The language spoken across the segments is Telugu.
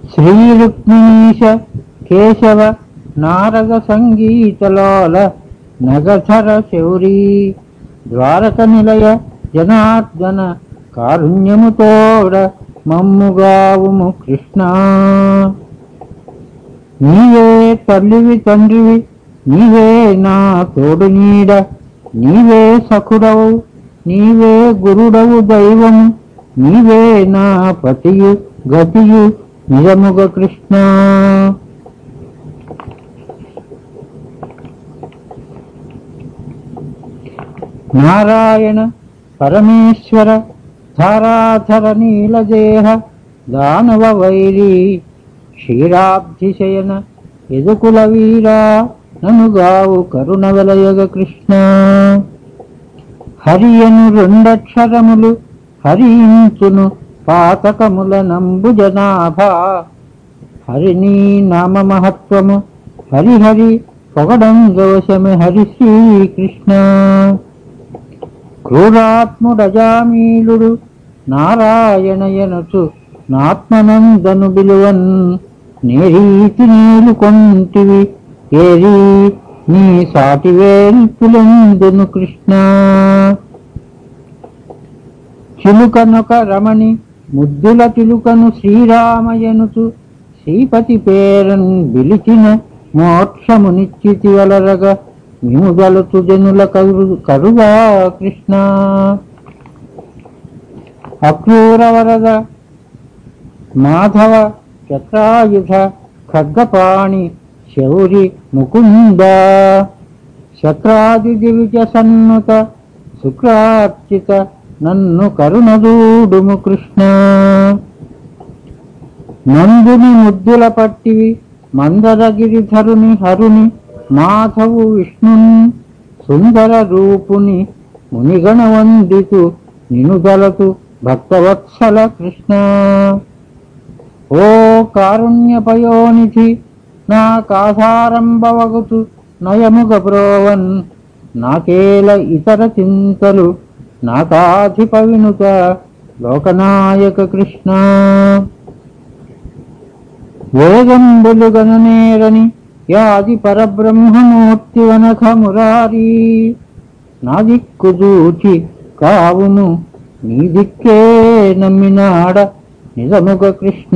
శ్రీరుక్మిణీశ కేశవ నారద సంగీతలోల నగధర శౌరీ ద్వారక నిలయ జనార్దన కారుణ్యముతోడ మమ్ముగావుము కృష్ణ నీవే తల్లివి తండ్రివి నీవే నా తోడు నీడ నీవే సఖుడవు నీవే గురుడవు దైవము నీవే నా పతియు గతియు నిజముగ కృష్ణ నారాయణ పరమేశ్వర ధారాధర నీలదేహ దానవ వైరీ క్షీరాబ్ధిశయన ఎదుకుల వీరా ననుగావు కరుణ వెలయగ కృష్ణ హరియను రెండక్షరములు హరించును పాతకముల నంబు జనాభా హరిని నామ మహత్వము హరిహరి పొగడం దోషమే హరి శ్రీకృష్ణ క్రూరాత్ముడజామీలుడు నారాయణయనచు నాత్మనందను బిలువన్ నేరీతి నీలు కొంటివి ఏరి నీ సాటి వేల్పులందును కృష్ణ చిలుకనొక రమణి ముద్దుల చిలుకను శ్రీరామయనుచు శ్రీపతి పేరన్ బిలిచిన మోక్షమునిచ్చితి వలరగా మిముగలుచు జనుల కరు కరుగా కృష్ణ అక్రూర వరద మాధవ చక్రాయుధ ఖడ్గపాణి శౌరి ముకుంద శక్రాది దివిజ సన్నుత శుక్రార్చిత నన్ను కరుణదూడుము కృష్ణ నందుని ముద్దుల పట్టివి మందరగిరిధరుని హరుని మాధవు విష్ణుని సుందర రూపుని మునిగణ వందితు నినుదలతు భక్తవత్సల కృష్ణ ఓ కారుణ్యపయోనిధి నా కాధారంభవగుతు నయముగ బ్రోవన్ నాకేల ఇతర చింతలు నాకాధిప వినుత లోకనాయక కృష్ణ వేదంబులుగననేరని యాది పరబ్రహ్మమూర్తి వనఖ మురారి నా దిక్కు చూచి కావును నీ దిక్కే నమ్మినాడ నిజముగ కృష్ణ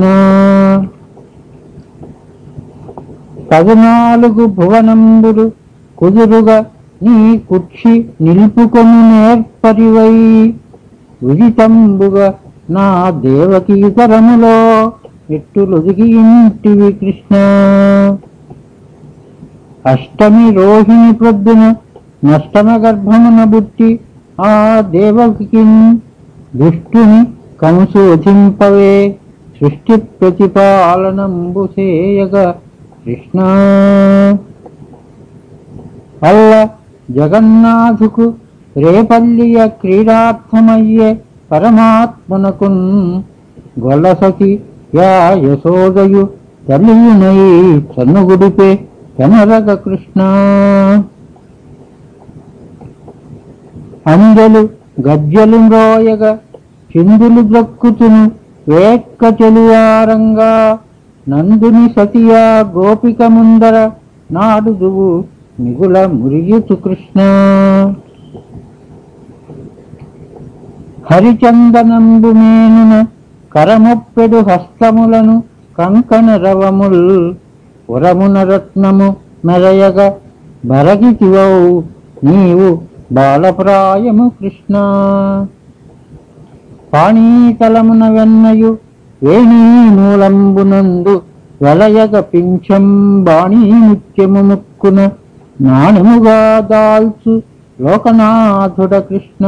పదునాలుగు భువనంబులు కుదురుగా నీ కుక్షి నిలుపుకొను నేర్పరివై విదితంబుగా నా దేవకి ఇతరములో ఎట్టులొదిగి ఇంటివి కృష్ణ అష్టమి రోహిణి ప్రొద్దున నష్టమ గర్భమున బుట్టి ఆ దేవకి దుష్టుని కంసోధింపవే సృష్టి ప్రతిపాలనంబు చేయగా కృష్ణ అల్ల జగన్నాథుకు రేపల్లియ క్రీడార్థమయ్యే పరమాత్మనకున్ గొల్లసకి యా యశోదయు తల్లియునై చన్నుగుడిపే కనరగ కృష్ణ అందలు గజ్జలు మ్రోయగ చిందులు ద్రక్కుతును వేక్క చెలువారంగా నందుని సతియా గోపిక ముందర నాడుదువు మిగుల మురియుచు కృష్ణ హరిచందనంబు మేనున కరమొప్పెడు హస్తములను కంకణ రవముల్ పురమున రత్నము మెరయగ బరగితివవు నీవు బాలప్రాయము కృష్ణ పాణీతలమున వెన్నయు వేణీ మూలంబునందు వెలయగ పింఛం బాణీ ముత్యము ముక్కున నాణముగా దాల్చు లోకనాథుడ కృష్ణ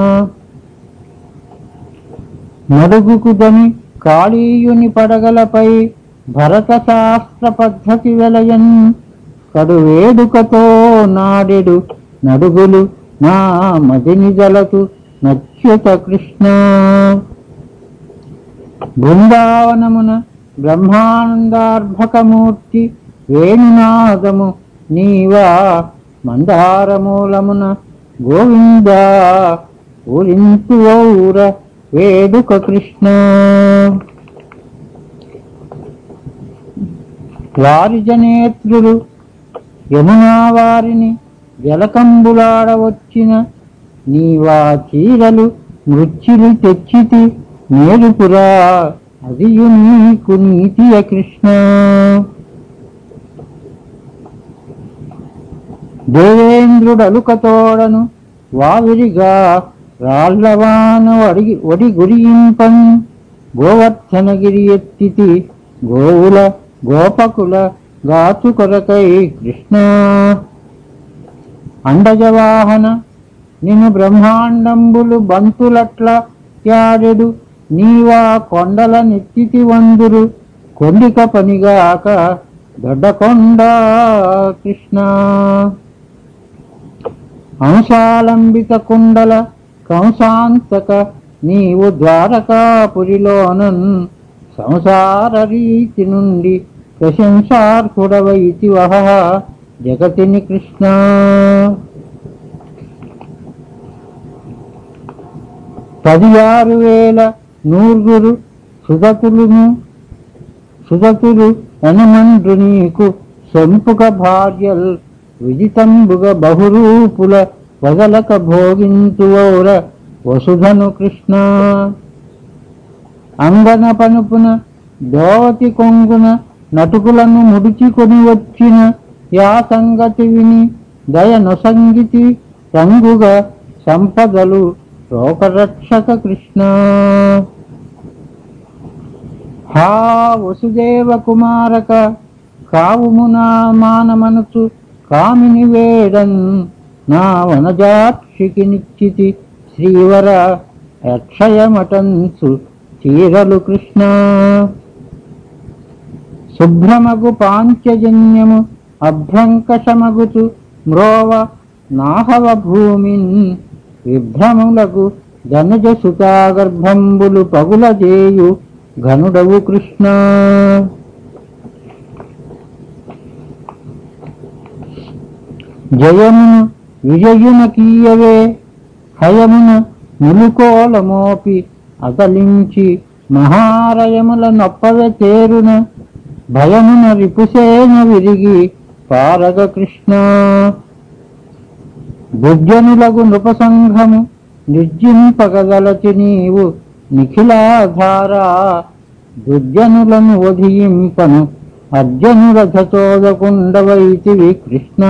నడుగుకుదని కాళీయుని పడగలపై భరత శాస్త్ర పద్ధతి వెలయన్ కడు వేడుకతో నాడెడు నడుగులు నా మదిని జలతు నచ్యుత కృష్ణ బృందావనమున బ్రహ్మానందార్భకమూర్తి వేణునాదము నీవా మందారమూలమున గోవింద ఊరింతు ఔర వేడుక కృష్ణ వారిజనేత్రులు యమునా వారిని జలకంబులాడవచ్చిన నీవా చీరలు మృత్యులు తెచ్చితి మేలుపురా అదియు నీకు నీతియ కృష్ణ దేవేంద్రుడలుకతోడను వావిరిగా రాళ్లవాన అడిగి ఒడి గురియింపన్ గోవర్ధనగిరి ఎత్తితి గోవుల గోపకుల గాచు కొరకై కృష్ణ అండజవాహన నిన్ను బ్రహ్మాండంబులు బంతులట్ల యాడెడు నీవా కొండల నెత్తితి వందురు కొండిక పనిగాక దొడ్డకొండ కృష్ణ అంశాలంబిత కుండల కంసాంతక నీవు ద్వారకాపురిలోనన్ సంసార రీతి నుండి ప్రశంసార్హుడవైతి వహ జగతిని కృష్ణ పదియారు వేల నూరుగురు సుగతులును సుగతులు అనుమండ్రు నీకు సొంపుక భార్యల్ విదితంబుగ బహురూపుల వదలక భోగింతువౌర వసుధను కృష్ణ అంగన పనుపున దోవతి కొంగున నటుకులను ముడుచుకొని వచ్చిన యా సంగతి విని దయ నొసంగితి రంగుగా సంపదలు లోకరక్షక కృష్ణ హా వసుదేవ కుమారక కావుమునా మానమనసు కామిని వేడన్ నా వనజాక్షికి నిశ్చితి శ్రీవర అక్షయమటన్సు చీరలు కృష్ణ శుభ్రమగు పాంచజన్యము అభ్రంకషమగుచు మ్రోవ నాహవ భూమిన్ విభ్రములకు ధనుజ సుతాగర్భంబులు పగులజేయు ఘనుడవు కృష్ణ జయమును విజయున కీయవే హయమున నిలుకోలమోపి అతలించి మహారయముల నొప్పవే తేరున భయమున రిపుసేన విరిగి పారగ కృష్ణ బుద్ధనులగు నృపసంఘము నిర్జింపగదలచి నీవు నిఖిలాధారా దుర్జనులను వధింపను అర్జనురథచోదకుండవైతివి కృష్ణ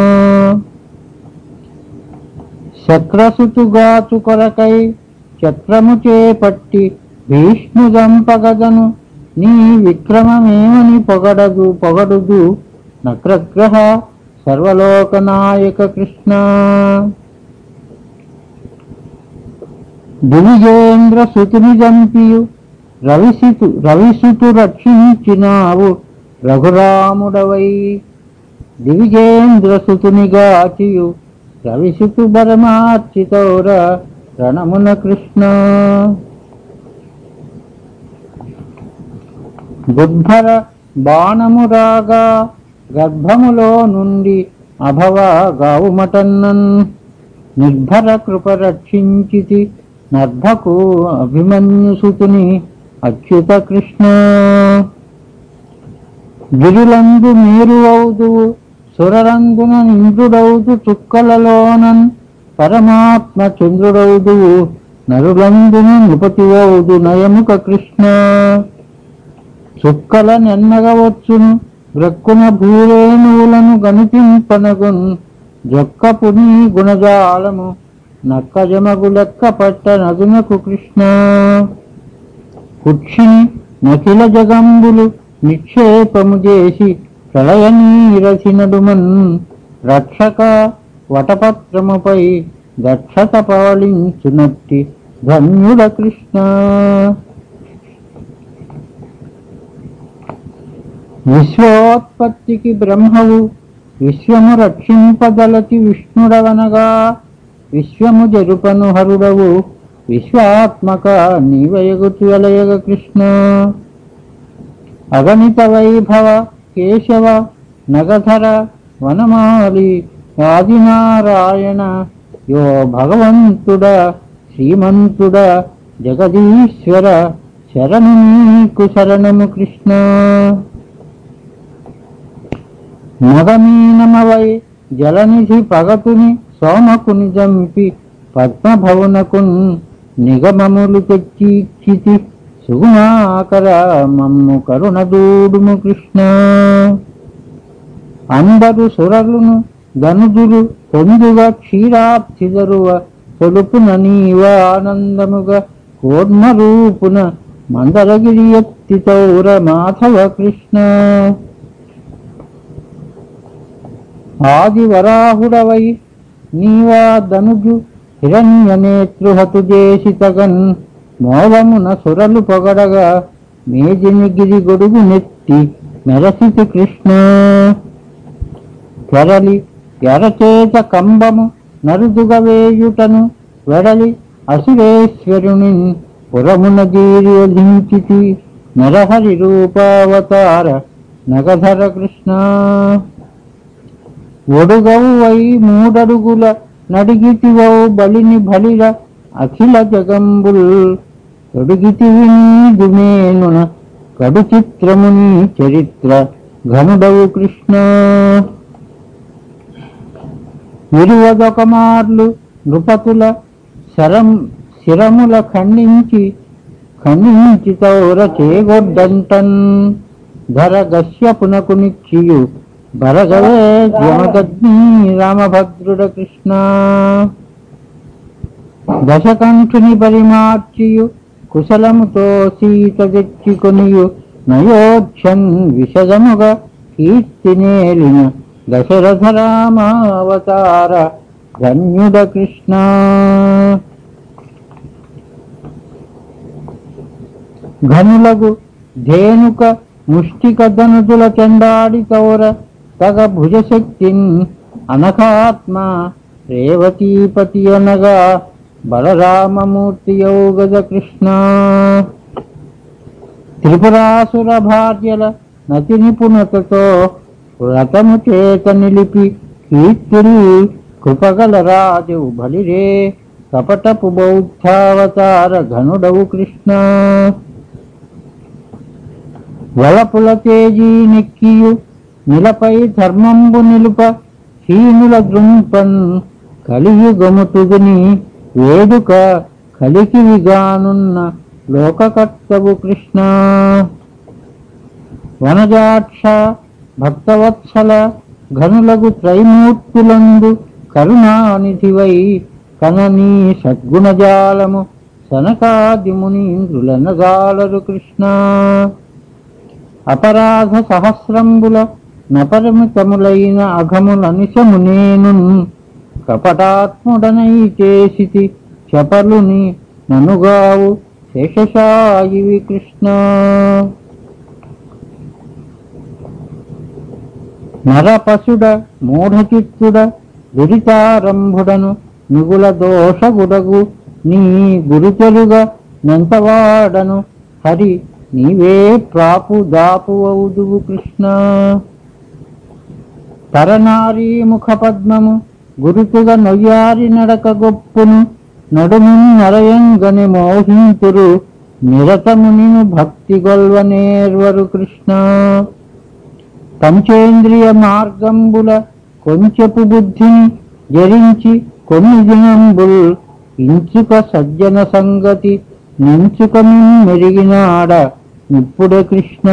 శక్రసుతుగాచు కొరకై చక్రము చేపట్టి భీష్ముదంపగదను నీ విక్రమమేమని పొగడదు పొగడుదు నక్రగ్రహ సర్వలోకనాయక కృష్ణ దివిజేంద్ర సుతుని చంపియు రవిసితు రవిసుతు రక్షించినావు రఘురాముడవై దివిజేంద్ర సుతునిగాచియు రవిసుతు బరమార్చితౌర రణమున కృష్ణ బుద్ధర బాణము రాగా గర్భములో నుండి అభవ గావుమటన్నన్ నిర్భర కృప రక్షించితి నర్భకు అభిమన్యుసుతుని అచ్యుత కృష్ణ గిరులందు మీరు అవుదువు సురరందున ఇంద్రుడౌదు చుక్కలలోనన్ పరమాత్మ చంద్రుడౌదువు నరులందున నృపతివౌదు నయముక కృష్ణ చుక్కల నెన్నగవచ్చును గ్రక్కున భూరేణువులను గణితింపనగున్ జొక్కపు నీ గుణజాలము నక్కజమగు లెక్క పట్ట నదునకు కృష్ణ కుక్షిని నకిల జగంబులు నిక్షేపము చేసి ప్రళయ నీరసినడుమన్ రక్షక వటపత్రముపై దక్షత పాలించునట్టి ధన్యుడ కృష్ణ విశ్వోత్పత్తికి బ్రహ్మవు విశ్వము రక్షింపదలచి విష్ణుడవనగా విశ్వము జరుపను హరుడవు విశ్వాత్మక నీవయగుచు అలయగ కృష్ణ అగణిత వైభవ కేశవ నగధర వనమాలి ఆదినారాయణ యో భగవంతుడ శ్రీమంతుడ జగదీశ్వర శరణు నీకు శరణము కృష్ణ మగమీనమవై జలనిధి పగతుని సోమకుని జంపి పద్మభవనకున్ నిగమములు తెచ్చిచ్చితి సుగుణాకర మమ్ము కరుణదూడుము కృష్ణ అందరు సురలును ధనుజులు పొందుగా క్షీరాప్తిదరువ పొడుపున నీవ ఆనందముగా కూర్మరూపున మందరగిరి ఎత్తి తౌర మాధవ కృష్ణ ఆది వరాహుడవై నీవా ధనుజు హిరణ్యనేతృహతు చేసి తగన్ మోవమున సురలు పొగడగా మేజినిగిరి గొడుగు నెత్తి మెరసితి కృష్ణ త్వరలి ఎరచేత కంబము నరుదుగ వేయుటను వెడలి అసురేశ్వరుని పురమున జీర్యధించితి నరహరి రూపావతార నగధర కృష్ణ ఒడుగౌవై మూడడుగుల నడిగితివౌ బలిని బలిర అఖిల జగంబుల్ తొడిగితివి నీదుమేనున కడు చిత్రముని చరిత్ర ఘనుడవు కృష్ణ ఇరువదొక మార్లు నృపతుల శరం శిరముల ఖండించి ఖండించి తౌర చేగొడ్డంటన్ ధర గశ్యపునకు నిచ్చియు భరగవే జమదగ్ని రామభద్రుడ కృష్ణ దశకంఠుని పరిమార్చియు కుశలముతో సీత తెచ్చుకొనియు నయోధ్యన్ విషదముగా కీర్తినేలిన దశరథ రామావతార ధన్యుడ కృష్ణ ఘనులగు ధేనుక ముష్టిక ధనుజుల చండాడి తౌర తగ భుజశక్తిన్ అనకాత్మ రేవతీపతి అనగా బలరామమూర్తి యోగద కృష్ణ త్రిపురాసుర భార్యల నతి నిపుణతతో వ్రతము చేత నిలిపి కీర్తులు కృపగల రాజు బలిరే కపటపు బౌద్ధావతార ఘనుడవు కృష్ణ వలపుల తేజీ నెక్కియు నిలపై ధర్మంబు నిలుప హీనుల దృంపన్ కలియుగముతుగుని వేడుక కలికివిగానున్న లోకకర్తవు కృష్ణ వనజాక్ష భక్తవత్సల ఘనులగు త్రైమూర్తులందు కరుణానిధివై కననీ సద్గుణజాలము సనకాది మునీంద్రులనగాలరు కృష్ణ అపరాధ సహస్రంబుల నపరిమితములైన అఘములనిశము నేను కపటాత్ముడనై చేసితి చపలుని ననుగావు శేషశాయివి కృష్ణ నరపశుడ మూఢచిత్తుడ దురితారంభుడను మిగుల దోషగుడగు నీ గురుచెలుగా నెంతవాడను హరి నీవే ప్రాపు దాపు అవుదువు కృష్ణ తరనారీ ముఖ పద్మము గురుతుగా నొయ్యారి నడక గొప్పును నడుము నరయంగని మోహింతురు నిరతమునిను భక్తి గొల్వనేర్వరు కృష్ణ పంచేంద్రియ మార్గంబుల కొంచెపు బుద్ధిని జరించి కొన్ని దినంబుల్ ఇంచుక సజ్జన సంగతి నించుక మెరిగినాడ ఇప్పుడే కృష్ణ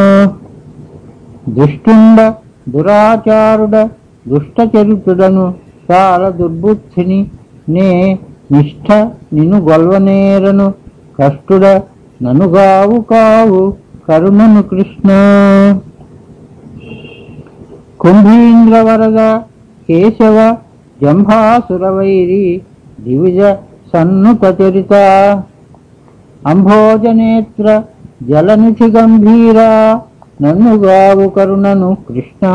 దుష్టుండ దురాచారుడ దుష్టచరితుడను చాలా దుర్బుద్ధిని నే నిష్ఠ నిన్ను గొల్వనేరను కష్టుడ ననుగావు కావు కరుణను కృష్ణ కుంభీంద్ర వరద కేశవ జంభాసురవైరి దివిజ సన్నుత చరిత అంభోజనేత్ర జలనిధి గంభీర నన్నుగావు కరుణను కృష్ణ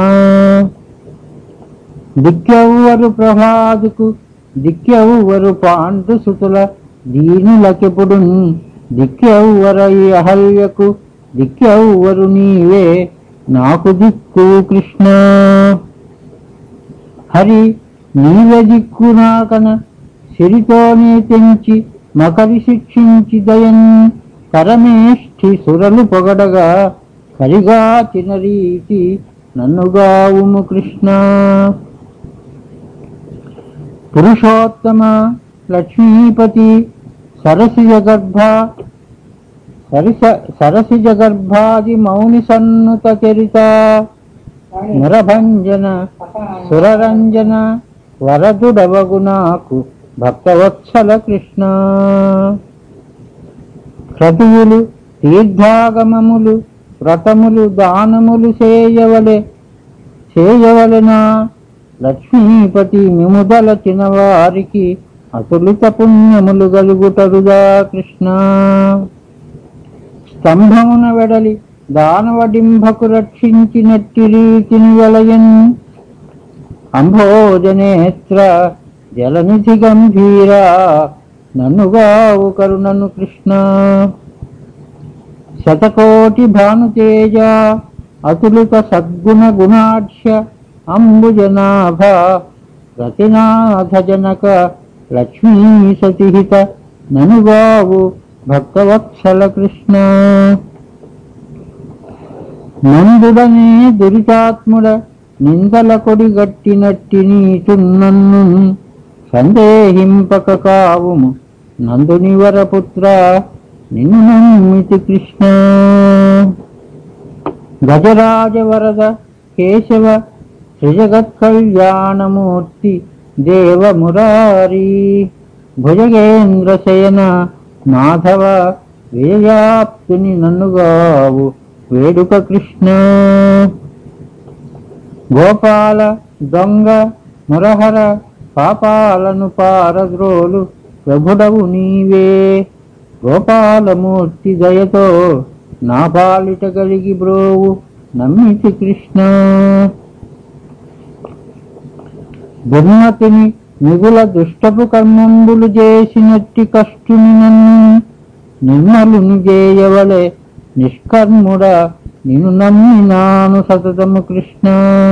దిక్కెవ్వరు ప్రహ్లాదుకు దిక్కెవ్వరు పాండు సుతుల దీనులకెప్పుడు దిక్కెవ్వర ఈ అహల్యకు దిక్కెవ్వరు నీవే నాకు దిక్కు కృష్ణ హరి నీవే దిక్కు నాకన సిరితోనే తెంచి మకరి శిక్షించి దయన్ పరమేష్ఠి సురలు పొగడగా కరిగా రీతి నన్నుగావుము కృష్ణ పురుషోత్తమ లక్ష్మీపతి సరసిజ గర్భ సరిస సరసిజ గర్భాది మౌని సన్నుత చరిత మురభంజన సురరంజన వరదుడవగు నాకు భక్తవత్సల కృష్ణ క్రతువులు తీర్థాగమములు వ్రతములు దానములు చేయవలె చేయవలెనా లక్ష్మీపతి మిముదల చినవారికి అతులిత పుణ్యములు గలుగుటరుగా కృష్ణ స్తంభమున వెడలి దానవడింభకు రక్షించినట్టి రీతిని వలయన్ అంభోజనేత్ర జలనిధి గంభీర నన్నుగావు కరుణను కృష్ణ శతకోటి భానుతేజ అతులిత సద్గుణ గుణాఢ్య అంబుజనాభ రతినాథ జనక లక్ష్మీ సతిహిత ననుగావు భక్తవత్సల కృష్ణ నందుడనే దురితాత్ముడ నిందల కొడి గట్టినట్టి నీచున్నన్ను సందేహింపక కావుము నందుని వరపుత్ర నిన్ను నమ్మితి కృష్ణ గజరాజ వరద కేశవ శ్రీజగత్ కళ్యాణమూర్తి దేవ మురారి భుజగేంద్ర శయన మాధవ వేయాప్తుని నన్నుగావు వేడుక కృష్ణ గోపాల దొంగ మురహర పాపాలను పారద్రోలు ప్రభుడవు నీవే గోపాలమూర్తి దయతో నా పాలిట కలిగి బ్రోవు నమ్మితి కృష్ణ దుర్మతిని మిగుల దుష్టపు కర్మంబులు చేసినట్టి కష్టుని నన్ను నిర్మలుని చేయవలే నిష్కర్ముడ నిన్ను నమ్మినాను సతతము కృష్ణ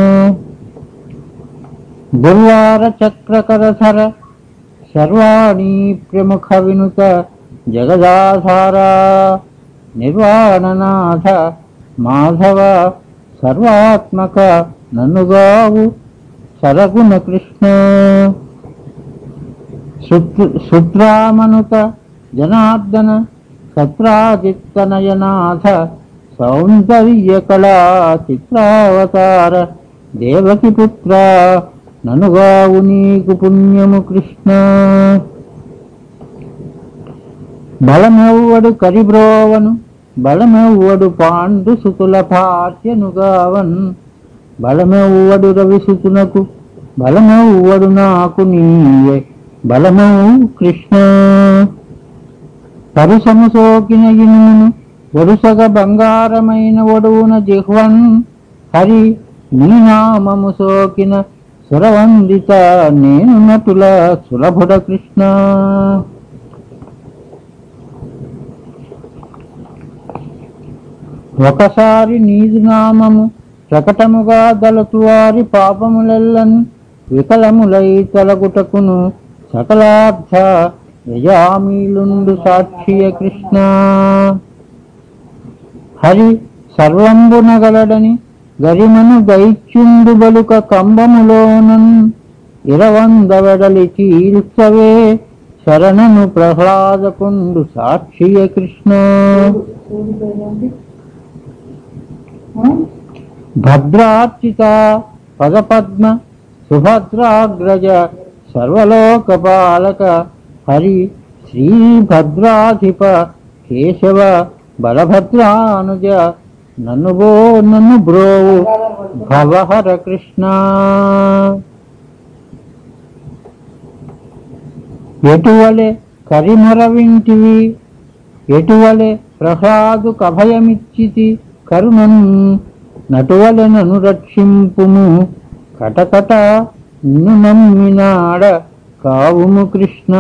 దుర్వార చక్రకరధర సర్వాణి ప్రముఖ వినుత జగదాధార నిర్వాణనాథ మాధవ సర్వాత్మక నన్నుగావు సరగుణ కృష్ణ శుద్రామనుత జనార్దన సత్రాజిత్తనయనాథ సౌందర్య కళా చిత్రావతార దేవకి పుత్ర ననుగావు నీకు పుణ్యము కృష్ణ బలమెవ్వడు కరిబ్రోవను బలమెవ్వడు పాండు సుతుల పార్యనుగావన్ బలమెవ్వడు రవిసుతునకు బలమెవ్వడు నాకు నీయే బలమవు కృష్ణ పరుసము సోకిన ఇనుమును వరుసగా బంగారమైన ఒడువున జిహ్వన్ హరి నీ నామము సోకిన సురవందిత నేను నటుల సులభుడ కృష్ణ ఒకసారి నీదు నామము ప్రకటముగా దళతు వారి పాపములెల్లను వికలములై తొలగుటకును సకలార్థ యజామీలుండు సాక్షియ కృష్ణ హరి సర్వంబునగలడని గరిమను దైత్యుండు బలుక కంబములోనన్ ఇరవందవెడలి చీల్చవే శరణను ప్రహ్లాదకుండు సాక్షియ కృష్ణ భద్రార్చిత పదపద్మ సుభద్రాగ్రజ సర్వలోకపాలక హరి శ్రీభద్రాధిప కేశవ బలభద్రానుజ నన్ను బో నన్ను బ్రోవు భవహర కృష్ణ ఎటువలే కరిమర వింటివి ఎటువలే ప్రహ్లాదు కభయమిచ్చితి కరుణన్ నటువలె నను రక్షింపుము కటకట నిన్ను నమ్మినాడ కావుము కృష్ణ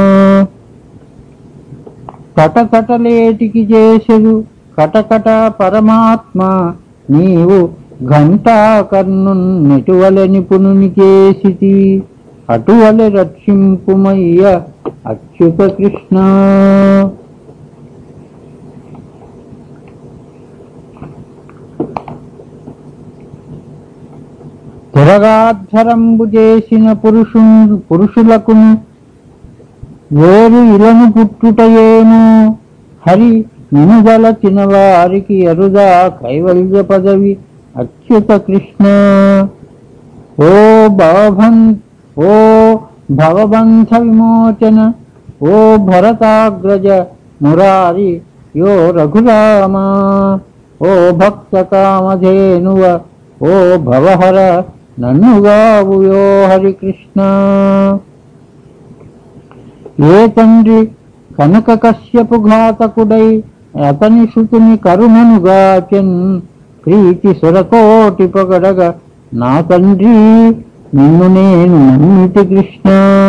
కటకటలేటికి చేసెదు కటకట పరమాత్మ నీవు ఘంటా కర్ణు నెటువలె నిపుణుని చేసితివి అటువలె రక్షింపుమయ్య అచ్యుత కృష్ణ పురగాధ్వరంబు చేసిన పురుషు పురుషులకును వేరు ఇలను పుట్టుటయేను హరి నినుగల చిన్నవారికి అరుదా కైవల్య పదవి అచ్యుత కృష్ణ ఓ భవభన్ ఓ భవబంధ విమోచన ఓ భరతాగ్రజ మురారి యో రఘురామ ఓ భక్త కామధేనువ ఓ భవహర నన్నుగావు యో హరికృష్ణ ఏ తండ్రి కనక కశ్యపు ఘాతకుడై అతని శృతిని కరుణనుగాచెన్ ప్రీతి సురకోటి పొగడగ నా తండ్రి నిన్ను నేను నమ్మితి కృష్ణ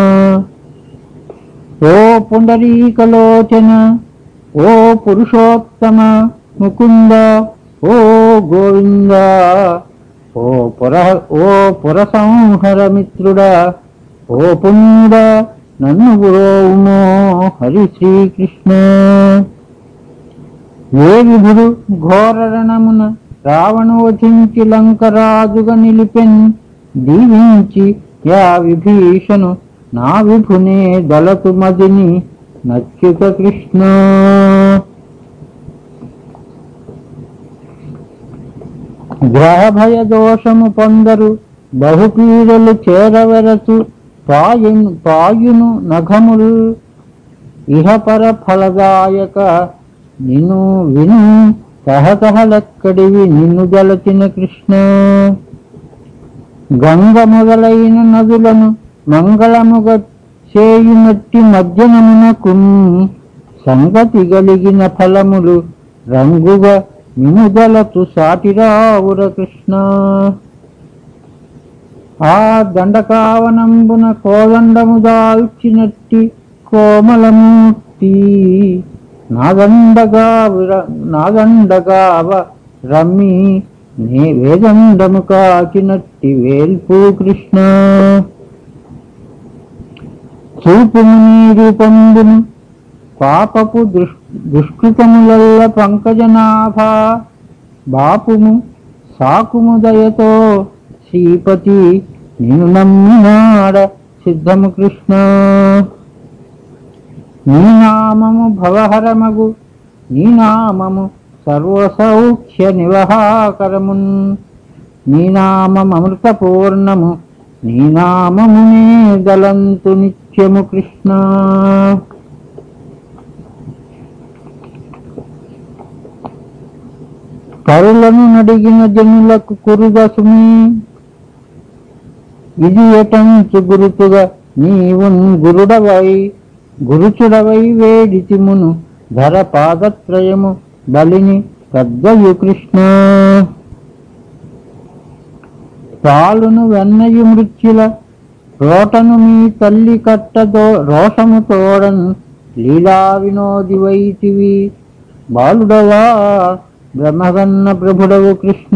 ఓ పుండరీకలోచన ఓ పురుషోత్తమ ముకుంద ఓ గోవింద ఓ పుర ఓ పురసంహర మిత్రుడా ఓ పుణ్యుడ నన్ను గురోవుమో హరి శ్రీకృష్ణ ఏ విధుడు ఘోరరణమున రావణ వధించి లంకరాజుగా నిలిపెన్ దీవించి యా విభీషణు నా విభునే దళతు మదిని నచ్యుత కృష్ణ గ్రహ భయ దోషము పొందరు బహుపీడలు చేరవెరచు పాయును పాయును నఘములు ఇహపర ఫలదాయక నిన్ను విను తహతహలక్కడివి నిన్ను జలచిన కృష్ణ గంగ మొదలైన నదులను మంగళముగా చేయునట్టి మధ్యనమునకు సంగతి గలిగిన ఫలములు రంగుగా నిముదలతు సాటిరావుర కృష్ణ ఆ దండకావనంబున కోదండము దాల్చినట్టి కోమలమూర్తి నాదండగా విర- నాదండగావ రమ్మి నే వేదండము కాచినట్టి వేల్పు కృష్ణ చూపుము నీ రూపంబును పాపపు దుష్ దుష్కృతములల్ల పంకజనాభ బాపుము సాకుము దయతో శ్రీపతి నిన్ను నమ్మినాడ సిద్ధము కృష్ణ నీ నామము భవహరమగు నీ నామము సర్వసౌఖ్య నివహాకరమున్ నీ నామం అమృతపూర్ణము నీ నామమునే గలంతు నిత్యము కృష్ణ కరులను నడిగిన జనులకు కురుదసుమి ఇది ఎటంచు గురుతుగా నీవున్ గురుడవై గురుచుడవై వేడితిమును ధర పాదత్రయము బలిని పెద్దయు కృష్ణ పాలును వెన్నయు మృత్యుల రోటను మీ తల్లి కట్టదో రోషము తోడన్ లీలా వినోది వైతివి బాలుడవా బ్రహ్మగన్న ప్రభుడవు కృష్ణ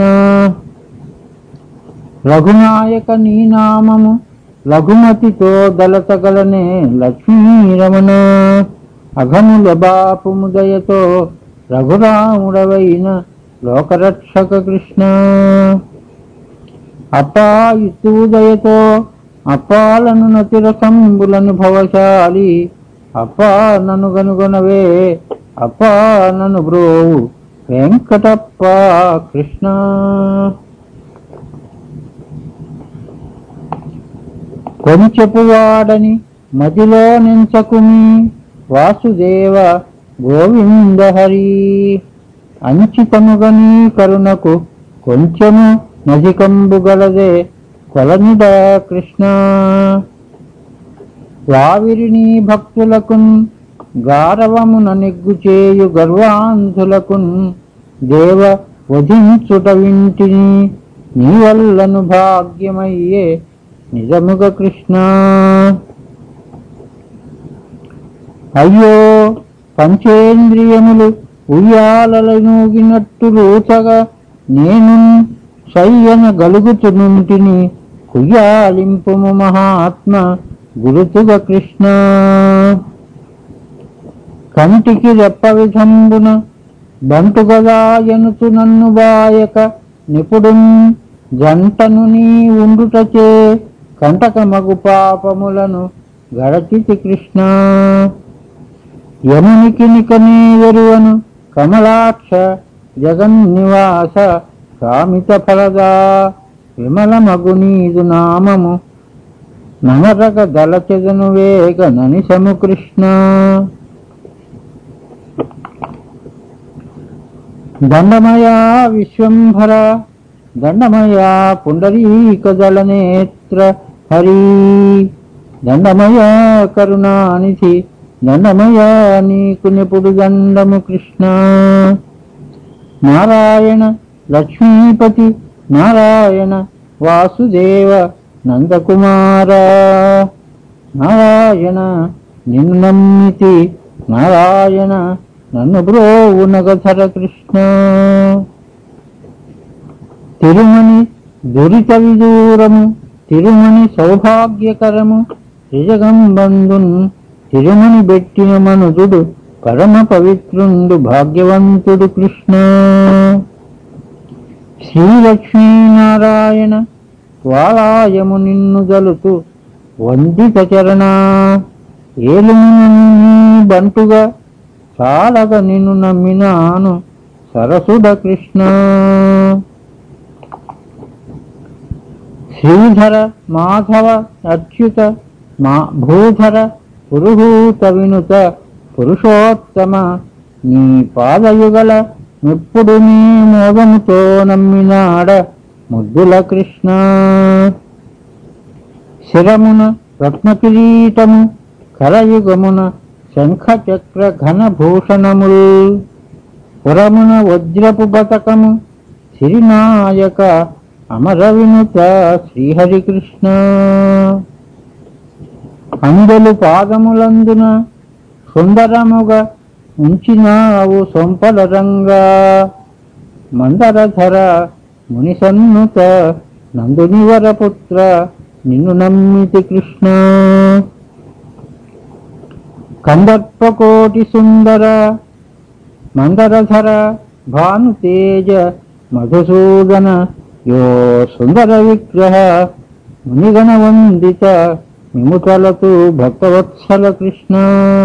రఘునాయక నీ నామము లఘుమతితో దళతగలనే లక్ష్మీరమణ అఘముల బాపుము దయతో రఘురాముడవైన లోకరక్షక కృష్ణ అప్పా ఇతుదయతో అప్పాలను నతిరసంబులను భవశాలి అప్పా నన్ను గనుగొనవే అప్పా నన్ను బ్రోవు వెంకటప్ప కృష్ణ కొంచెపు వాడని మదిలో నెంచకుమి వాసుదేవ గోవింద హరి అంచితముగని కరుణకు కొంచెము నజికంబు గలదే కొలనిడ కృష్ణ వావిరిని భక్తులకున్ గారవమున నెగ్గు చేయు గర్వాంధులకున్ దేవ వధించుట వింటిని నీ వల్లను భాగ్యమయ్యే నిజముగ కృష్ణ అయ్యో పంచేంద్రియములు ఉయ్యాలనూగినట్టు రూచగా నేను సయ్యన గలుగుతునుంటిని కుయ్యాలింపుము మహాత్మ గురుతుగ కృష్ణ కంటికి రెప్ప విధంబున బంటు గదా ఎనుతు నన్ను బాయక నిపుడున్ జంటను నీ ఉండుటచే కంటకమగు పాపములను గడచితి కృష్ణ యమునికి నికనే వెరువను కమలాక్ష జగన్నివాస కామిత ఫలదా విమలమగు నీదు నామము నమరక దళచెదను వేగ ననిసము కృష్ణ దండమయా విశ్వంభర దండమయా పుండరీక దళనేత్ర హరి దండమయా కరుణానిధి దండమయా నీకు నిపుడు దండము కృష్ణ నారాయణ లక్ష్మీపతి నారాయణ వాసుదేవ నందకుమార నారాయణ నిన్ను నమ్మితి నారాయణ నన్ను బ్రోవు నగధర కృష్ణ తిరుమణి దురిత విదూరము తిరుమణి సౌభాగ్యకరము త్రిజగంబంధున్ తిరుమణి బెట్టిన మనుజుడు పరమ పవిత్రుండు భాగ్యవంతుడు కృష్ణ శ్రీలక్ష్మీనారాయణ వాలాయము నిన్ను జలుతు వందిత చరణ ఏలుము బంటుగా చాలగా నిన్ను నమ్మినాను సరసుడ కృష్ణ శ్రీధర మాధవ అచ్యుత మా భూధర పురుహూత వినుత పురుషోత్తమ నీ పాదయుగల ఎప్పుడు నీ మోదముతో నమ్మినాడ ముద్దుల కృష్ణ శిరమున రత్న కిరీటము కరయుగమున శంఖ చక్ర ఘన భూషణముల్ పురమున వజ్రపు బతకము సిరినాయక అమర వినుత శ్రీహరి కృష్ణ అందలు పాదములందున సుందరముగా ఉంచినావు సొంపల రంగా మందరధర మునిసన్నుత నందునివర పుత్ర నిన్ను నమ్మితి కృష్ణ కందర్పకోటి సుందర మందరధర భానుతేజ మధుసూదన యో సుందర విగ్రహ మునిగణ వందిత విముతలతు భక్తవత్సల కృష్ణ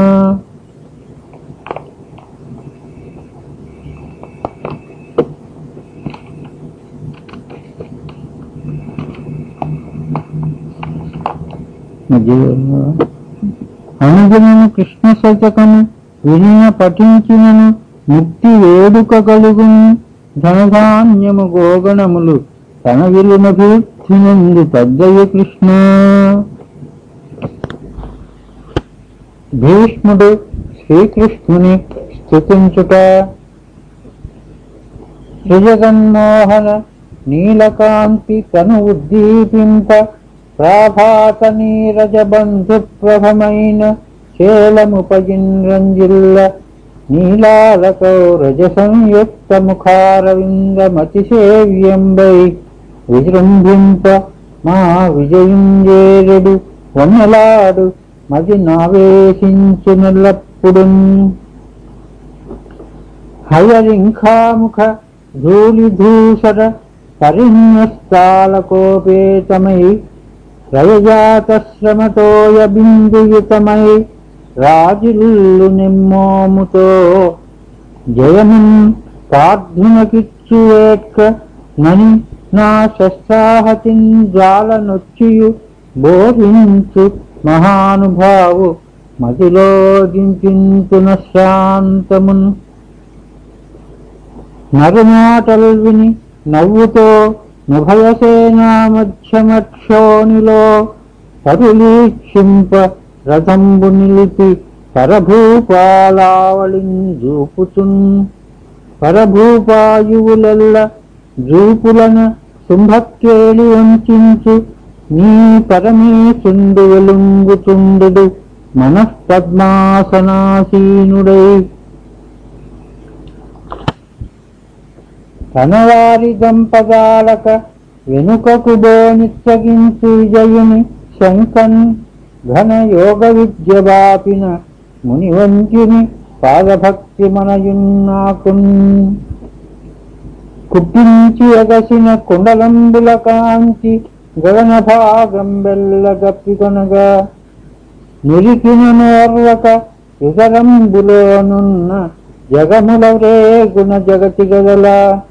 అనుగుణము కృష్ణ శతకము వినిన పఠించినను ముక్తి వేడుక కలుగును ధనధాన్యము గోగణములు తన విలునభివృద్ధినందు పెద్దయ్య కృష్ణ భీష్ముడు శ్రీకృష్ణుని స్థుతించుట త్రిజగన్మోహన నీలకాంతి తను ఉద్దీపింప ప్రాభాత నీరజ బంధు ప్రభమైన చేలముపజిన్రంజిల్ల నీలాలకో రజ సంయుక్త ముఖారవిందమతి సేవ్యంబై విజృంభింప మా విజయింజేరుడు వన్నలాడు మది నావేశించునల్లప్పుడు హయరింఖాముఖ ధూళిధూసర పరిణ్యస్తాలకోపేతమై రయజాతశ్రమతోయ బిందుయుతమై రాజుల్లు నిమ్మోముతో జయమున్ పార్థునకిచ్చువేట్క నని నా శస్త్రాహతిన్ జాలనొచ్చియు బోధించు మహానుభావు మతిలో దించున శాంతమున్ నరుమాటలు విని నవ్వుతో నభయసేనా మధ్యమక్షోనిలో పరులీక్షింప రథంబు నిలిపి పరభూపాలావళిన్ జూపుతున్ పరభూపాయువులెల్ల జూపులన శుంభక్కేళి వంచించు నీ పరమేశుండు వెలుంగుతుండు మనఃపద్మాసనాసీనుడై తనవారి దంపదాలక వెనుకకు బోనిచ్చగించు విజయుని శంకన్ ఘన యోగ విద్య బాపిన మునివంచుని పాదభక్తి మనయున్నాకున్ కుప్పించి ఎగసిన కుండలంబుల కాంచి గగన భాగం బెల్ల గప్పికొనగా నిరికిన నోర్వక ఇతరంబులోనున్న జగముల రేగుణ జగతి గదల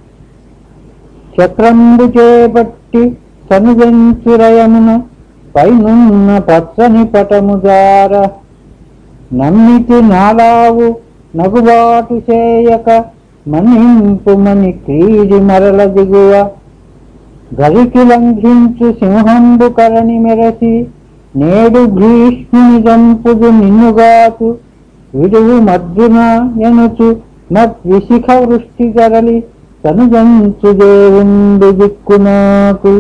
చక్రంబు చేపట్టి సనుజంచురయమున పైనున్న పచ్చని పటముదార నమ్మితి నాలావు నగుబాటు చేయక మన్నింపుమని క్రీడి మరల దిగువ గరికి లంఘించు సింహంబు కరణి మెరసి నేడు భీష్ముని దంపుడు నిన్నుగాతు విడువు మద్దున ఎనుచు మద్విశిఖ వృష్టి గరలి తనుజంచు దేవుండు దిక్కునాకు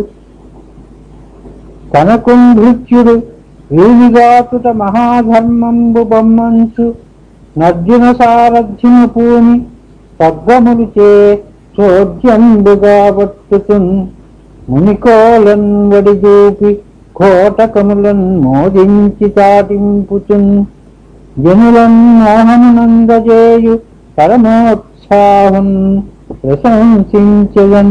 కనకుంభృత్యుడు వీనిగాతుట మహాధర్మంబు బొమ్మంచు నర్జున సారథ్యము పూని పగ్గములు చే చోద్యంబుగా పట్టుతున్ మునికోలన్ వడిజూపి కోటకములన్ మోదించి చాటింపుచున్ జనులన్ మోహమునందజేయు పరమోత్సాహం ప్రశంసించదన్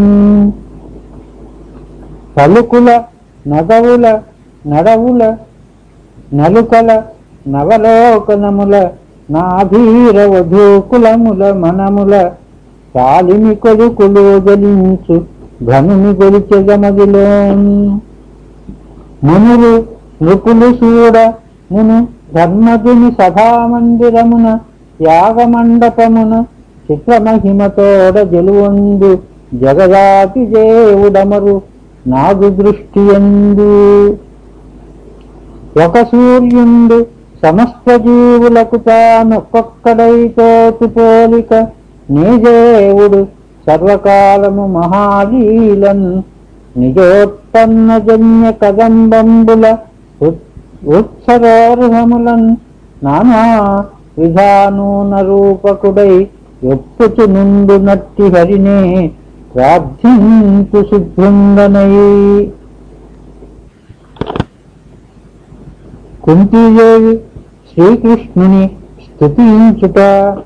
పలుకుల నగవుల నడవుల నలుకల నవలోకనముల నాభీర వధూకులముల మనముల కాలిమి కొడుకులు గలించు ఘనుని గొలిచెదమదిలోన్ మునులు నృపులు చూడ మును ధర్మజుని సభామందిరమున యాగమండపమున చిత్రమహిమతోడ జలువందు జగదాతి దేవుడమరు నాగు దృష్టి ఎందు ఒక సూర్యుండు సమస్త జీవులకు తానొక్కొక్కడైతోతు పోలిక నీ దేవుడు సర్వకాలము మహాలీలన్ నిజోత్పన్న జన్య కదంబంబుల ఉత్- ఉత్సరోర్హములన్ నానా విధానూన రూపకుడై ఎప్పుచు నుండు నట్టి హరినే ప్రార్థించు సిద్ధుండనై కుంతీదేవి శ్రీకృష్ణుని స్తుతించుట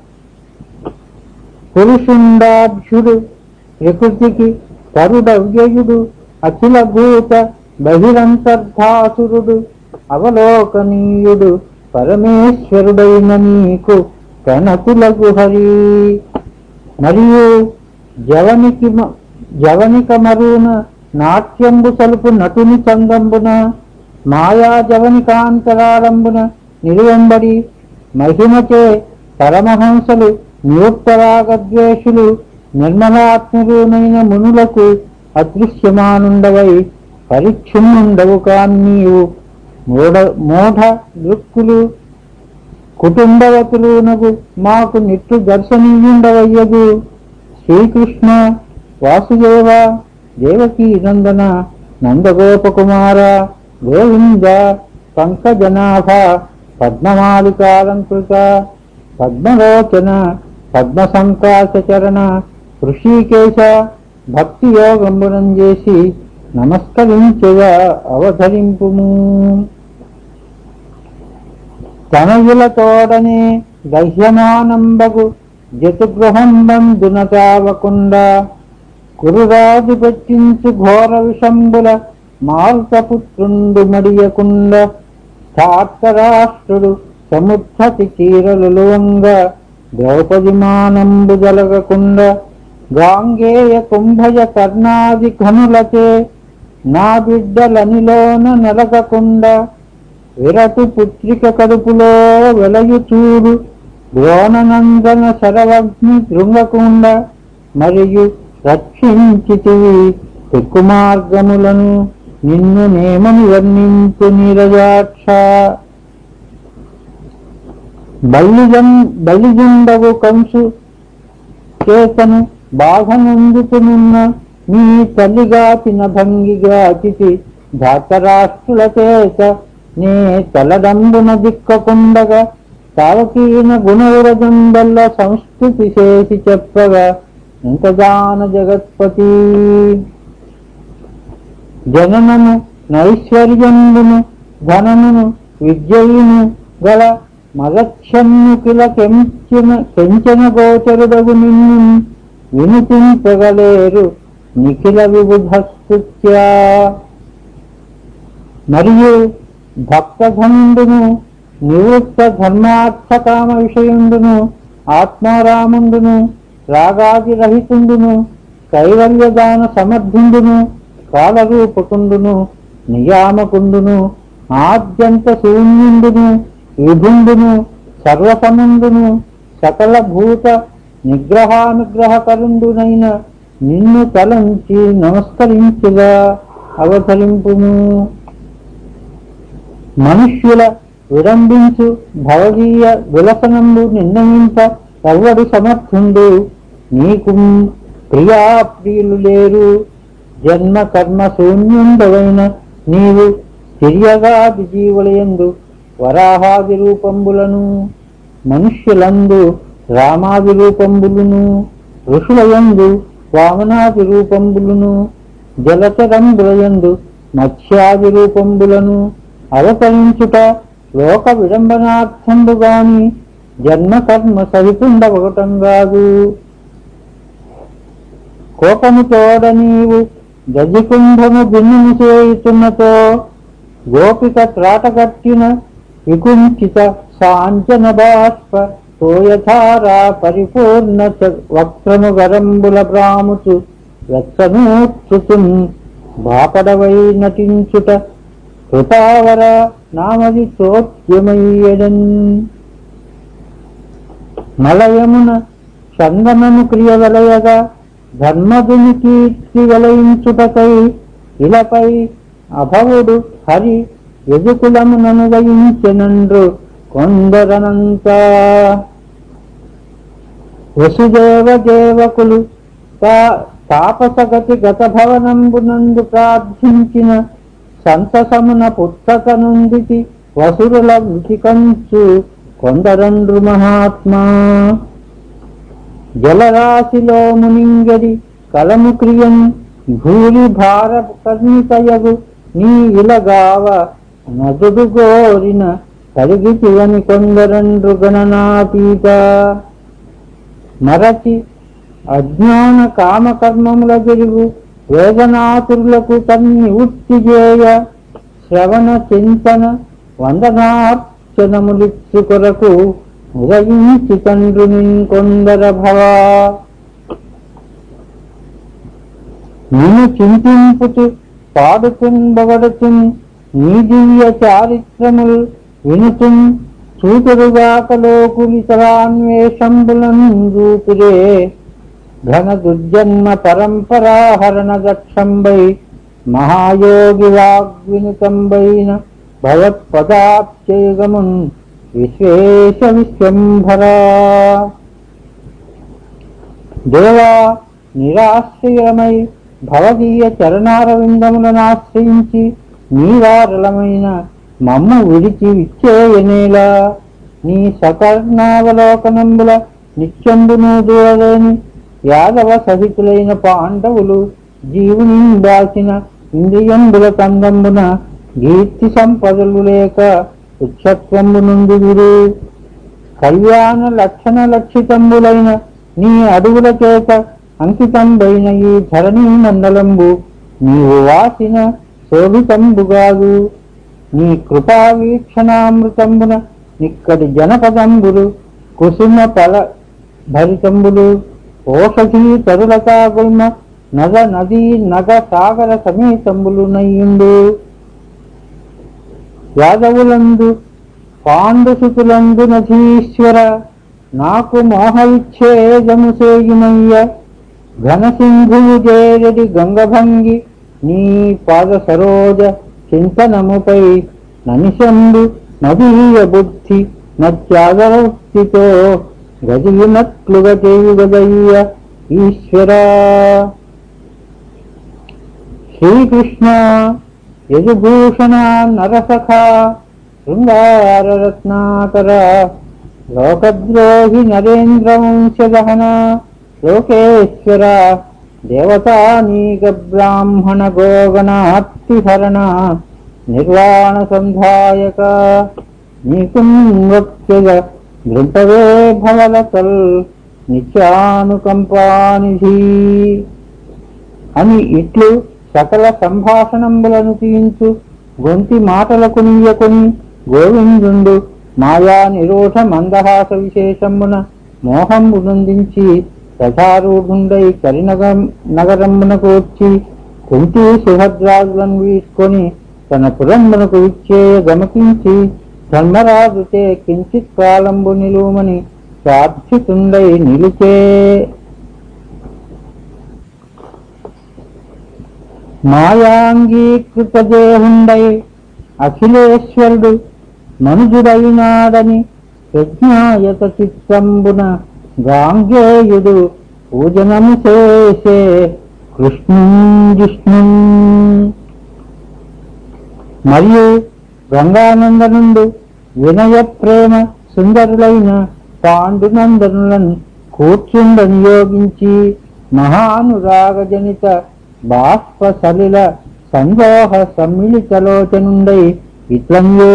పురుషుండాభ్యుడు ప్రకృతికి పరుడవ్యయుడు అఖిల భూత బహిరంతర్ధాసురుడు అవలోకనీయుడు పరమేశ్వరుడైన నీకు కనకులకు హరి మరియు జవనికి మ- జవనిక మరున నాట్యంబు సలుపు నటుని చందంబున మాయా జవనికాంతరాళంబున నిలువంబడి మహిమచే పరమహంసలు నియుక్తరాగద్వేషులు నిర్మలాత్మరునైన మునులకు అదృశ్యమానుండవై పరిచ్ఛిన్నుండవు కాన్నీవు మూఢ మూఢ దృక్కులు కుటుంబవతులునగు మాకు నిట్టు దర్శనీయుండవయ్యగు శ్రీకృష్ణ వాసుదేవ దేవకీ నందన నందగోపకుమార గోవింద పంకజనాభ పద్మమాలికాలంకృత పద్మలోచన పద్మసంకాశచరణ ఋషికేశ భక్తి యోగంబునం చేసి నమస్కరించగా అవధరింపుము తనయులతోడనే దహ్యమానంబగు జతుగృహం బంధున తావకుండా కురురాజు పెట్టించు ఘోర విషంబుల మాల్తపుత్రుండు మడియకుండ ధార్తరాష్ట్రుడు సముద్ధతి చీరలులువంగా ద్రౌపది మానంబు జలగకుండ గాంగేయ కుంభజ కర్ణాది ఘనులచే నా బిడ్డలనిలోన నలగకుండా విరటు పుత్రిక కడుపులో వెలయు చూడు ద్రోణనందన శరవగ్ని దృంగకుండ మరియు రక్షించితివి ఎక్కు మార్గములను నిన్ను నేమని వర్ణించు నీరజాక్ష బల్లిజం బలిజుండవు కంసు చేతను బాధనందుకునున్న నీ తల్లిగాచిన భంగిగా అతిథి ధాతరాష్ట్రుల చేత నే తలడంబున దిక్కకుండగా తావకీన గుణవ్రజం వల్ల సంస్కృతి చేసి చెప్పగా ఇంతదాన జగత్పతి జననము నైశ్వర్యమును ధనమును విద్యయును గల మగక్షన్ను కిల కెంచిన కెంచన గోచరుడగు నిన్ను వినిపించగలేరు నిఖిల విబుధ స్తుత్యా మరియు భక్తఘనుండును నివృత్త ధర్మార్థ కామ విషయుండును ఆత్మారాముండును రాగాది రహితుండును కైవల్యదాన సమర్థుండును కాలరూపకుండును నియామకుండును ఆద్యంత శూన్యుండును విభుండును సర్వసముండును సకల భూత నిగ్రహానుగ్రహకరుండునైన నిన్ను తలంచి నమస్కరించుగా అవతరింపుము మనుష్యుల విరంభించు భవదీయ విలసనంబు నిర్ణయింప ఎవ్వడు సమర్థుండు నీకు ప్రియా ప్రియులు లేరు జన్మ కర్మ శూన్యుండవైన నీవు తిరియగాది జీవులయందు వరాహాది రూపంబులను మనుష్యులందు రామాది రూపంబులును ఋషులయందు వామనాది రూపంబులును జలచరంబులయందు మత్స్యాది రూపంబులను అవతరించుట లోక విడంబనార్థంబు గాని జన్మ కర్మ సహితుండవగటం కాదు కోపము తోడ నీవు గజికుంభము బిన్నుము చేయుతున్నతో గోపిక త్రాటగట్టిన వికుంఠిత సాంచన బాష్ప తోయధారా పరిపూర్ణ చ- వక్రము గరంబుల భ్రాముచు వెచ్చనూత్సుతుం బాపడవై నటించుట కృపావర నామది చోద్యమయ్యడన్ మలయమున చందనము క్రియవలయగా ధర్మదుని కీర్తి వెలయించుటకై ఇలపై అభవుడు హరి యజుకులమునను వయించెనండ్రు కొందరనంత వసుదేవ దేవకులు తా- తాపసగతి గత భవనంబునందు ప్రార్థించిన సంతసమున పుస్తక నుండితి వసురుల మృతి కంచు కొందరండ్రు మహాత్మా జలరాశిలో మునింగడి కలము క్రియం భూరి భార కర్ణికయగు నీ ఇలగావ నదుడు గోరిన కలిగితివని కొందరండ్రు గణనాతీత మరచి అజ్ఞాన కామకర్మముల తిరుగు వేదనాతురులకు తన్ని ఉత్తి చేయ శ్రవణ చింతన వందనార్చనములిచ్చు కొరకు ఉదయించి తండ్రిని కొందర భవా నిన్ను చింతింపుతు పాడుతున్ బొగడుతున్ నీ దివ్య చారిత్రముల్ వినుతున్ చూతురుగాక లోకులితరాన్వేషంబులను చూతురే ఘన దుర్జన్మ పరంపరాహరణ దక్షంబై మహాయోగి వాగ్వినుతంబైన భగవత్పదాప్చేగమున్ విశ్వేశ విశ్వంభరా దేవా నిరాశ్రయమై భవదీయ చరణారవిందములను ఆశ్రయించి నీవారలమైన మమ్ము విడిచి విచ్చేయనేలా నీ సకర్ణావలోకనంబుల నిత్యంబును దూరలేని యాదవ సహితులైన పాండవులు జీవుని దాచిన ఇంద్రియంబుల కందంబున కీర్తి సంపదలు లేక ఉచ్చత్వంబు నుండి విరు కళ్యాణ లక్షణ లక్షితంబులైన నీ అడుగుల చేత అంకితంబైన ఈ ధరణీ మండలంబు నీవు వాసిన శోభితంబుగాదు నీ కృపా వీక్షణామృతంబున నిక్కడి జనపదంబులు కుసుమ ఫల భరితంబులు ఓషధీ తరులతా గుల్మ నద నదీ నగ సాగర సమేతంబులు నయ్యుండు యాదవులందు పాండుసుతులందు నధీశ్వర నాకు మోహవిచ్ఛేదము సేయుమయ్య ఘనసింధువు చేరడి గంగభంగి నీ పాద సరోజ చింతనముపై ననిశందు నదీయ బుద్ధి నత్యాగవృత్తితో గదిగినట్లుగా చేయుగదయ్య ఈశ్వరా శ్రీకృష్ణ యదుభూషణ నరసఖ శృంగారరత్నాకర లోకద్రోహి నరేంద్రవంశదహన లోకేశ్వర దేవతానీక బ్రాహ్మణ గోగణాత్తిహరణ నిర్వాణ సంధాయక నీకు నృత్యగ దృంపవే భవలతల్ నిత్యానుకంపానిధి అని ఇట్లు సకల సంభాషణంబులను తీయించు గొంతి మాటలకు నీయకొని గోవిందుండు మాయా నిరోధ మందహాస విశేషమున మోహంబు నందించి రథారూఢుండై కరినగ నగరమునకు వచ్చి కుంతి సుభద్రాదులను వీసుకొని తన పురంబునకు ఇచ్చేయ గమకించి ధర్మరాజుచే కించిత్ కాలంబు నిలువమని ప్రార్థితుండై నిలిచే మాయాంగీకృత దేహుండై అఖిలేశ్వరుడు మనుజుడైనాడని ప్రజ్ఞాయత చిత్తంబున గాంగేయుడు పూజనము చేసే కృష్ణుం జిష్ణు మరియు గంగానందనుండు వినయ ప్రేమ సుందరులైన పాండునందనులను కూర్చుండ నియోగించి మహానురాగజనిత బాష్ప సలిల సందోహ సమ్మిళితలోచనుండై ఇట్లంగే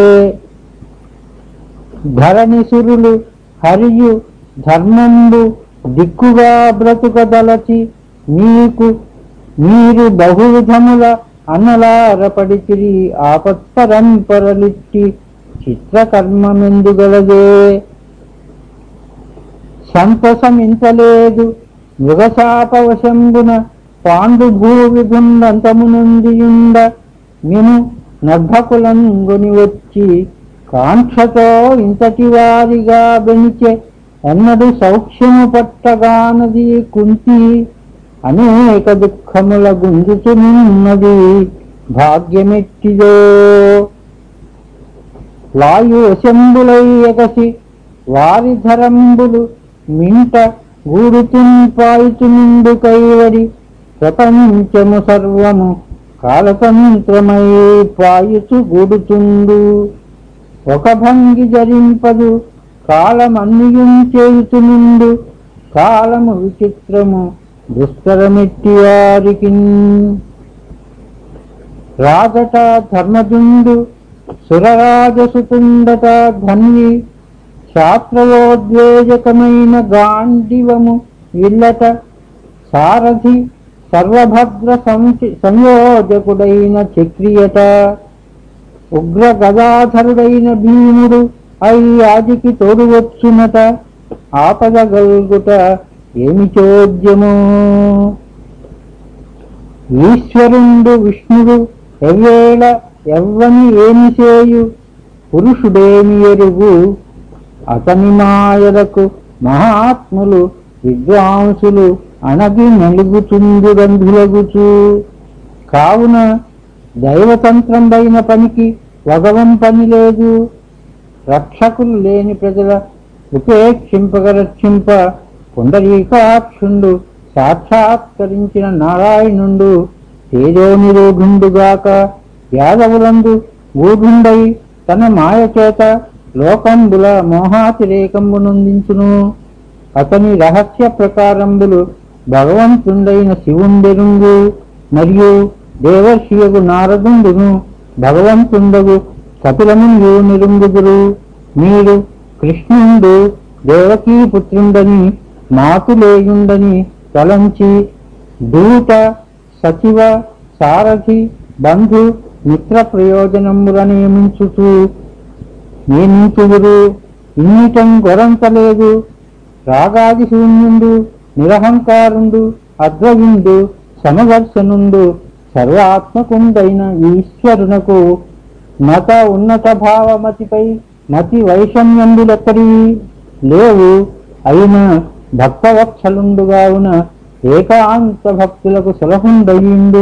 ధరణిసురులు హరియు ధర్మంబు దిక్కుగా బ్రతుకదలచి మీకు మీరు బహువిధముల అనలారపడిచిరి ఆపత్పరంపరలిట్టి చిత్రకర్మమెందుగలదే సంతసమించలేదు మృగశాపవశంబున పాండు భూవిగుండంతమునుండియుండ మిను నర్భకులంగుని వచ్చి కాంక్షతో ఇంతటి వారిగా బెనిచె ఎన్నడు సౌఖ్యము పట్టగానది కుంతి అనేక దుఃఖముల గుంజుతున్నది భాగ్యమెట్టిదో వాయు వశంబులై ఎగసి వారి ధరంబులు మింట గూడుతున్ పాయుచునిండు కైవడి ప్రపంచము సర్వము కాలతంత్రమై పాయుచు గూడుతుండు ఒక భంగి జరింపదు కాలమన్నియుం చేయుచునిండు కాలము విచిత్రము దుస్తరమెట్టి వారికి రాజట ధర్మజుండు సురరాజసుతుండట ధన్వి శాస్త్రయోద్వేజకమైన గాండివము ఇల్లట సారథి సర్వభద్ర సంచి- సంయోజకుడైన చక్రియట ఉగ్ర గదాధరుడైన భీముడు అయి ఆదికి తోడువచ్చునట ఆపద గల్గుట ఏమి చోద్యమో ఈశ్వరుండు విష్ణుడు ఎవ్వేళ ఎవ్వని ఏమి చేయు పురుషుడేమి ఎరుగు అతని మాయలకు మహాత్ములు విద్వాంసులు అణగి నలుగుచుందురంధులగుచు కావున దైవతంత్రంబైన పనికి వగవం పని లేదు రక్షకులు లేని ప్రజల ఉపేక్షింపగ రక్షింప పుండరీకాక్షుండు సాక్షాత్కరించిన నారాయణుండు తేజోనిరోధుండుగాక యాదవులందు ఊఢుండై తన మాయ చేత లోకంబుల మోహాతిరేకంబు నొందించును అతని రహస్య ప్రకారంబులు భగవంతుండైన శివుండెరుంగు మరియు దేవర్షియగు నారదుండును భగవంతుండగు కపిలముండు నిరుంగుదురు మీరు కృష్ణుండు దేవకీ పుత్రుండని మాతులేయుండని తలంచి దూత సచివ సారథి బంధు మిత్ర ప్రయోజనముల నియమించుతూ నియమించుదురు ఇన్నిటం గొరంతలేదు రాగాది శూన్యుండు నిరహంకారుండు అద్వయుండు సమదర్శనుండు సర్వాత్మకుండైన ఈశ్వరునకు మత ఉన్నత భావమతిపై మతి వైషమ్యంబులెక్కడి లేవు అయిన భక్తవత్సలుండుగావున ఏకాంత భక్తులకు సులభుండయిండు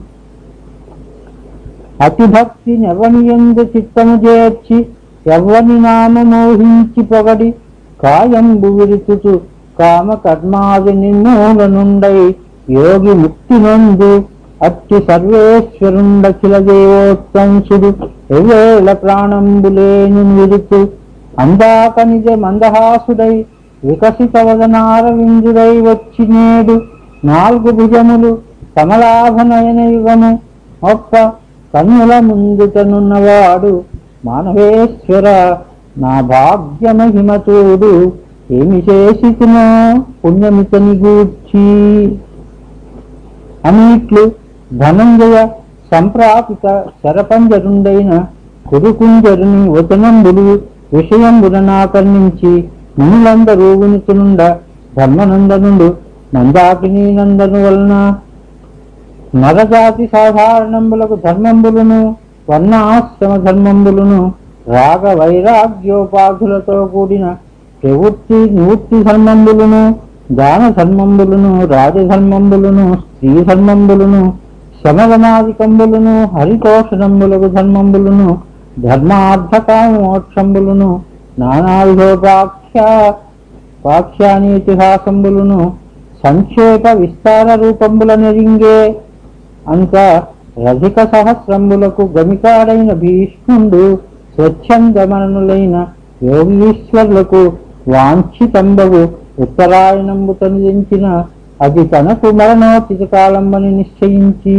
అతి భక్తి నెవనియందు చిత్తము చేర్చి ఎవ్వని నామ మోహించి పొగడి కాయంబు విరుచుచు కామ కర్మాది నిర్మూలనుండై యోగి ముక్తి నందు అట్టి సర్వేశ్వరుండఖిల దేవోత్తంసుడు ఎవేళ ప్రాణంబులేను విరుచు అందాక నిజ మందహాసుడై వికసిత వదనారవిందుడై వచ్చి నేడు నాలుగు భుజములు కమలాభనయన యుగము ఒక్క కన్నుల ముందుటనున్నవాడు మానవేశ్వర నా భాగ్యమహిమ చూడు ఏమి చేసితునో పుణ్యమితని గూర్చి అన్నిట్లు ధనంజయ సంప్రాపిత శరపంజరుండైన కురుకుంజరుని వచనంబులు విషయంబులనాకర్ణించి మునులందరూ వినుతునుండ ధర్మనందనుడు నందాకిని నందను వలన నరజాతి సాధారణంబులకు ధర్మంబులను వర్ణాశ్రమ ధర్మంబులను రాగ వైరాగ్యోపాధులతో కూడిన ప్రవృత్తి నివృత్తి ధర్మంబులను దాన ధర్మంబులను రాజధర్మంబులను స్త్రీ ధర్మంబులను శమగమాధికంబులను హరితోషణంబులకు ధర్మంబులను ధర్మార్థకామోక్షంబులను నానావిధోపాఖ్య పాఖ్యానీతిహాసంబులను సంక్షేప విస్తార రూపంబుల నెరింగే అంత రధిక సహస్రంబులకు గమికాడైన భీష్ముడు స్వచ్ఛందమనులైన యోగీశ్వరులకు వాంఛితంబగు ఉత్తరాయణంబు తనుదించిన అది తనకు మరణోచిత కాలంబని నిశ్చయించి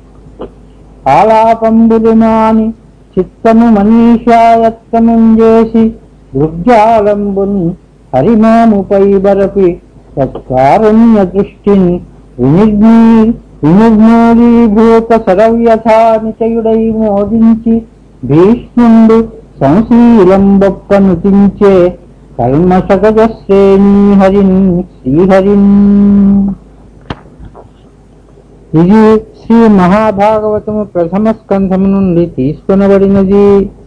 ఆలాపంబులు మాని చిత్తము మనీషాయత్తముంజేసి దృగ్జాలంబున్ హరిమాముపై బరపి తత్కారుణ్య దృష్టిని వినిర్మీ వినిర్మూలీభూత సరవ్యథా నిచయుడై మోదించి భీష్ముండు సంశీలంబొప్పను తించే కల్మషగజ శ్రేణి హరిన్ శ్రీహరిన్ ఇది శ్రీ మహాభాగవతము ప్రథమ స్కంధము నుండి తీసుకొనబడినది